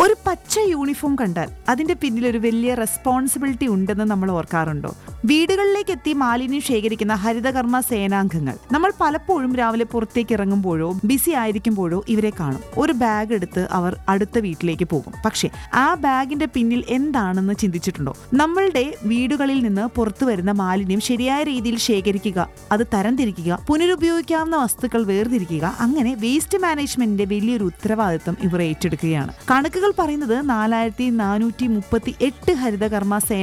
ഒരു പച്ച യൂണിഫോം കണ്ടാൽ അതിന്റെ പിന്നിൽ ഒരു വലിയ റെസ്പോൺസിബിലിറ്റി ഉണ്ടെന്ന് നമ്മൾ ഓർക്കാറുണ്ടോ വീടുകളിലേക്ക് എത്തി മാലിന്യം ശേഖരിക്കുന്ന ഹരിതകർമ്മ സേനാംഗങ്ങൾ നമ്മൾ പലപ്പോഴും രാവിലെ പുറത്തേക്ക് ഇറങ്ങുമ്പോഴോ ബിസി ആയിരിക്കുമ്പോഴോ ഇവരെ കാണും ഒരു ബാഗ് എടുത്ത് അവർ അടുത്ത വീട്ടിലേക്ക് പോകും പക്ഷേ ആ ബാഗിന്റെ പിന്നിൽ എന്താണെന്ന് ചിന്തിച്ചിട്ടുണ്ടോ നമ്മളുടെ വീടുകളിൽ നിന്ന് പുറത്തു വരുന്ന മാലിന്യം ശരിയായ രീതിയിൽ ശേഖരിക്കുക അത് തരംതിരിക്കുക പുനരുപയോഗിക്കാവുന്ന വസ്തുക്കൾ വേർതിരിക്കുക അങ്ങനെ വേസ്റ്റ് മാനേജ്മെന്റിന്റെ വലിയൊരു ഉത്തരവാദിത്തം ഇവർ ഏറ്റെടുക്കുകയാണ് കണക്കുകൾ പറയുന്നത് നാലായിരത്തി നാനൂറ്റി മുപ്പത്തി എട്ട് ഹരിതകർമ്മ സേന